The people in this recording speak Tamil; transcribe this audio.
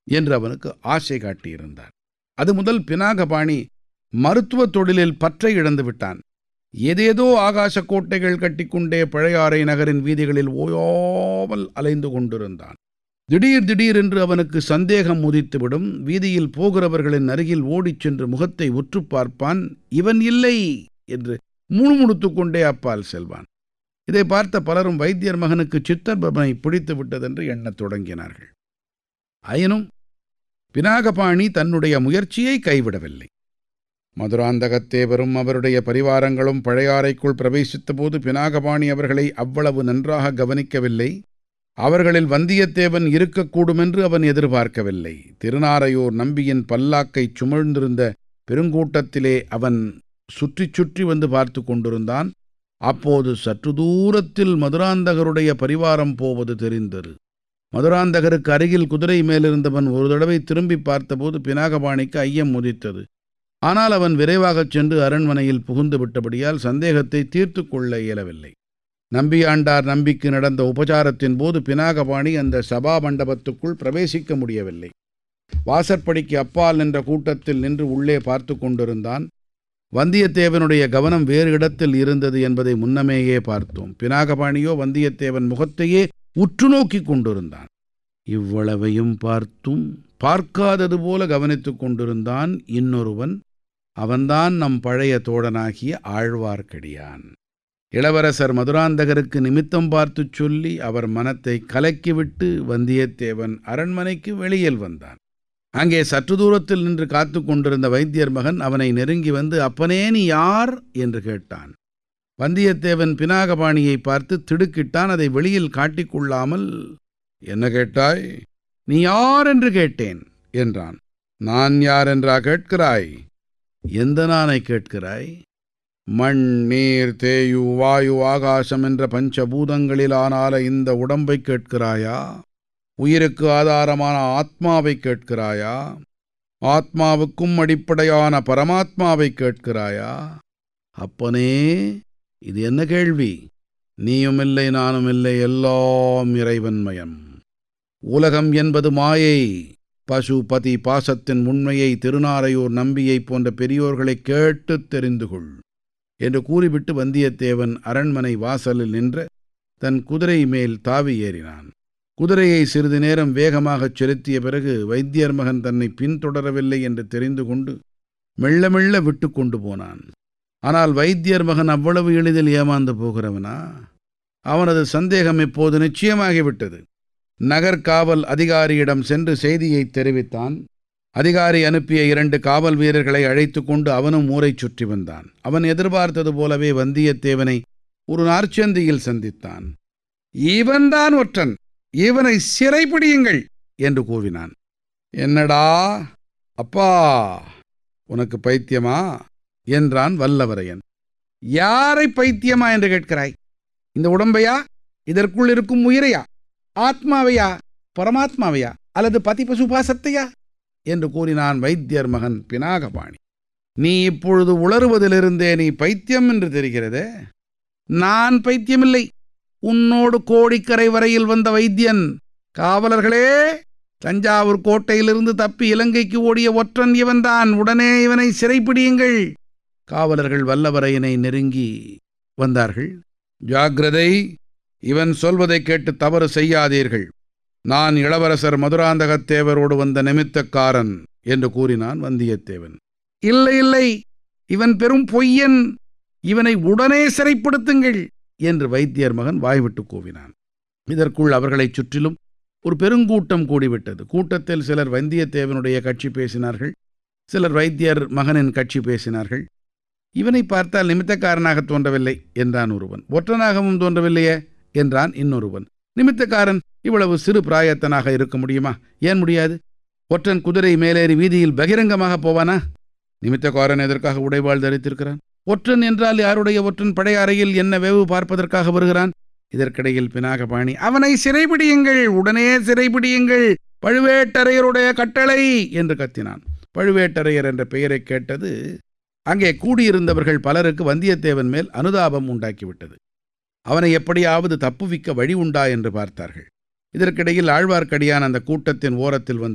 என்று அவனுக்கு ஆசை காட்டியிருந்தார் அது முதல் பினாகபாணி மருத்துவத் தொழிலில் பற்றை இழந்து விட்டான் ஏதேதோ ஆகாச கோட்டைகள் கட்டிக்கொண்டே பழையாறை நகரின் வீதிகளில் ஓயாமல் அலைந்து கொண்டிருந்தான் திடீர் திடீரென்று அவனுக்கு சந்தேகம் உதித்துவிடும் வீதியில் போகிறவர்களின் அருகில் ஓடிச் சென்று முகத்தை உற்று பார்ப்பான் இவன் இல்லை என்று முணுமுணுத்துக் கொண்டே அப்பால் செல்வான் இதை பார்த்த பலரும் வைத்தியர் மகனுக்கு சித்தர்பவனை பிடித்து விட்டதென்று எண்ணத் தொடங்கினார்கள் ஆயினும் பினாகபாணி தன்னுடைய முயற்சியை கைவிடவில்லை மதுராந்தகத்தேவரும் அவருடைய பரிவாரங்களும் பழையாறைக்குள் பிரவேசித்தபோது பினாகபாணி அவர்களை அவ்வளவு நன்றாக கவனிக்கவில்லை அவர்களில் வந்தியத்தேவன் இருக்கக்கூடுமென்று அவன் எதிர்பார்க்கவில்லை திருநாரையூர் நம்பியின் பல்லாக்கைச் சுமழ்ந்திருந்த பெருங்கூட்டத்திலே அவன் சுற்றி சுற்றி வந்து பார்த்து கொண்டிருந்தான் அப்போது சற்று தூரத்தில் மதுராந்தகருடைய பரிவாரம் போவது தெரிந்தது மதுராந்தகருக்கு அருகில் குதிரை மேலிருந்தவன் ஒரு தடவை திரும்பி பார்த்தபோது பினாகபாணிக்கு ஐயம் முதித்தது ஆனால் அவன் விரைவாகச் சென்று அரண்மனையில் புகுந்து விட்டபடியால் சந்தேகத்தை தீர்த்து கொள்ள இயலவில்லை நம்பியாண்டார் நம்பிக்கு நடந்த உபசாரத்தின் போது பினாகபாணி அந்த சபா மண்டபத்துக்குள் பிரவேசிக்க முடியவில்லை வாசற்படிக்கு அப்பால் நின்ற கூட்டத்தில் நின்று உள்ளே பார்த்து கொண்டிருந்தான் வந்தியத்தேவனுடைய கவனம் வேறு இடத்தில் இருந்தது என்பதை முன்னமேயே பார்த்தோம் பினாகபாணியோ வந்தியத்தேவன் முகத்தையே உற்று நோக்கிக் கொண்டிருந்தான் இவ்வளவையும் பார்த்தும் பார்க்காதது போல கவனித்துக் கொண்டிருந்தான் இன்னொருவன் அவன்தான் நம் பழைய தோழனாகிய ஆழ்வார்க்கடியான் இளவரசர் மதுராந்தகருக்கு நிமித்தம் பார்த்துச் சொல்லி அவர் மனத்தை கலக்கிவிட்டு வந்தியத்தேவன் அரண்மனைக்கு வெளியில் வந்தான் அங்கே சற்று தூரத்தில் நின்று காத்து கொண்டிருந்த வைத்தியர் மகன் அவனை நெருங்கி வந்து அப்பனே நீ யார் என்று கேட்டான் வந்தியத்தேவன் பினாகபாணியை பார்த்து திடுக்கிட்டான் அதை வெளியில் காட்டிக்கொள்ளாமல் என்ன கேட்டாய் நீ யார் என்று கேட்டேன் என்றான் நான் யார் என்றா கேட்கிறாய் எந்த நானை கேட்கிறாய் மண் நீர் தேயு வாயு ஆகாசம் என்ற பஞ்சபூதங்களிலானால இந்த உடம்பை கேட்கிறாயா உயிருக்கு ஆதாரமான ஆத்மாவை கேட்கிறாயா ஆத்மாவுக்கும் அடிப்படையான பரமாத்மாவை கேட்கிறாயா அப்பனே இது என்ன கேள்வி நீயும் இல்லை நானும் இல்லை எல்லாம் இறைவன்மயம் உலகம் என்பது மாயை பசுபதி பாசத்தின் உண்மையை திருநாரையூர் நம்பியைப் போன்ற பெரியோர்களை கேட்டுத் தெரிந்து கொள் என்று கூறிவிட்டு வந்தியத்தேவன் அரண்மனை வாசலில் நின்ற தன் குதிரை மேல் தாவி ஏறினான் குதிரையை சிறிது நேரம் வேகமாகச் செலுத்திய பிறகு வைத்தியர் மகன் தன்னை பின்தொடரவில்லை என்று தெரிந்து கொண்டு மெல்ல மெல்ல விட்டு கொண்டு போனான் ஆனால் வைத்தியர் மகன் அவ்வளவு எளிதில் ஏமாந்து போகிறவனா அவனது சந்தேகம் இப்போது நிச்சயமாகிவிட்டது நகர்காவல் அதிகாரியிடம் சென்று செய்தியை தெரிவித்தான் அதிகாரி அனுப்பிய இரண்டு காவல் வீரர்களை அழைத்து கொண்டு அவனும் ஊரைச் சுற்றி வந்தான் அவன் எதிர்பார்த்தது போலவே வந்தியத்தேவனை ஒரு நார்ச்சந்தியில் சந்தித்தான் இவன்தான் ஒற்றன் இவனை சிறைப்பிடியுங்கள் என்று கூவினான் என்னடா அப்பா உனக்கு பைத்தியமா என்றான் வல்லவரையன் யாரை பைத்தியமா என்று கேட்கிறாய் இந்த உடம்பையா இதற்குள் இருக்கும் உயிரையா ஆத்மாவையா பரமாத்மாவையா அல்லது பதி பசுபாசத்தையா என்று கூறினான் வைத்தியர் மகன் பினாகபாணி நீ இப்பொழுது உளறுவதிலிருந்தே நீ பைத்தியம் என்று தெரிகிறதே நான் பைத்தியமில்லை உன்னோடு கோடிக்கரை வரையில் வந்த வைத்தியன் காவலர்களே தஞ்சாவூர் கோட்டையிலிருந்து தப்பி இலங்கைக்கு ஓடிய ஒற்றன் இவன்தான் உடனே இவனை சிறைப்பிடியுங்கள் காவலர்கள் வல்லவரையனை நெருங்கி வந்தார்கள் ஜாக்கிரதை இவன் சொல்வதை கேட்டு தவறு செய்யாதீர்கள் நான் இளவரசர் மதுராந்தகத்தேவரோடு வந்த நிமித்தக்காரன் என்று கூறினான் வந்தியத்தேவன் இல்லை இல்லை இவன் பெரும் பொய்யன் இவனை உடனே சிறைப்படுத்துங்கள் என்று வைத்தியர் மகன் வாய்விட்டு கூவினான் இதற்குள் அவர்களைச் சுற்றிலும் ஒரு பெருங்கூட்டம் கூடிவிட்டது கூட்டத்தில் சிலர் வந்தியத்தேவனுடைய கட்சி பேசினார்கள் சிலர் வைத்தியர் மகனின் கட்சி பேசினார்கள் இவனை பார்த்தால் நிமித்தக்காரனாக தோன்றவில்லை என்றான் ஒருவன் ஒற்றனாகவும் தோன்றவில்லையே என்றான் இன்னொருவன் நிமித்தக்காரன் இவ்வளவு சிறு பிராயத்தனாக இருக்க முடியுமா ஏன் முடியாது ஒற்றன் குதிரை மேலேறி வீதியில் பகிரங்கமாக போவானா நிமித்தக்காரன் எதற்காக உடைவாள் தரித்திருக்கிறான் ஒற்றன் என்றால் யாருடைய ஒற்றன் படையறையில் என்ன வேவு பார்ப்பதற்காக வருகிறான் இதற்கிடையில் பினாகபாணி அவனை சிறைபிடியுங்கள் உடனே சிறைபிடியுங்கள் பழுவேட்டரையருடைய கட்டளை என்று கத்தினான் பழுவேட்டரையர் என்ற பெயரை கேட்டது அங்கே கூடியிருந்தவர்கள் பலருக்கு வந்தியத்தேவன் மேல் அனுதாபம் உண்டாக்கிவிட்டது அவனை எப்படியாவது தப்புவிக்க வழி உண்டா என்று பார்த்தார்கள் இதற்கிடையில் ஆழ்வார்க்கடியான் அந்த கூட்டத்தின் ஓரத்தில் வந்து